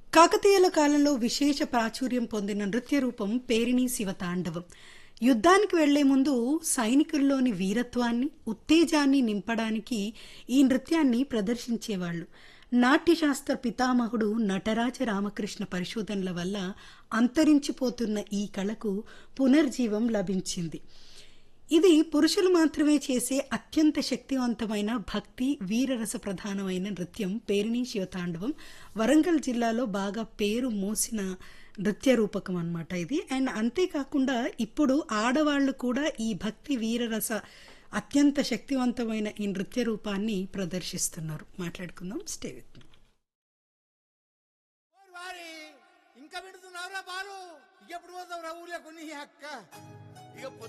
కాకతీయుల కాలంలో విశేష ప్రాచుర్యం పొందిన నృత్య రూపం పేరిణి శివతాండవం యుద్ధానికి వెళ్లే ముందు సైనికుల్లోని వీరత్వాన్ని ఉత్తేజాన్ని నింపడానికి ఈ నృత్యాన్ని ప్రదర్శించేవాళ్లు నాట్యశాస్త్ర పితామహుడు నటరాజ రామకృష్ణ పరిశోధనల వల్ల అంతరించిపోతున్న ఈ కళకు పునర్జీవం లభించింది ఇది పురుషులు మాత్రమే చేసే అత్యంత శక్తివంతమైన భక్తి వీరరస ప్రధానమైన నృత్యం పేరిణి శివతాండవం వరంగల్ జిల్లాలో బాగా పేరు మోసిన నృత్య రూపకం అనమాట ఇది అండ్ అంతేకాకుండా ఇప్పుడు ఆడవాళ్లు కూడా ఈ భక్తి వీరరస అత్యంత శక్తివంతమైన ఈ నృత్య రూపాన్ని ప్రదర్శిస్తున్నారు మాట్లాడుకుందాం స్టే విత్ మీ. ఓరి వారి ఇంకా పెడుతున్నావురా బాలు ఇక ఎప్పుడు పోతావు రా ఊర్లో కొన్ని అక్క ఇక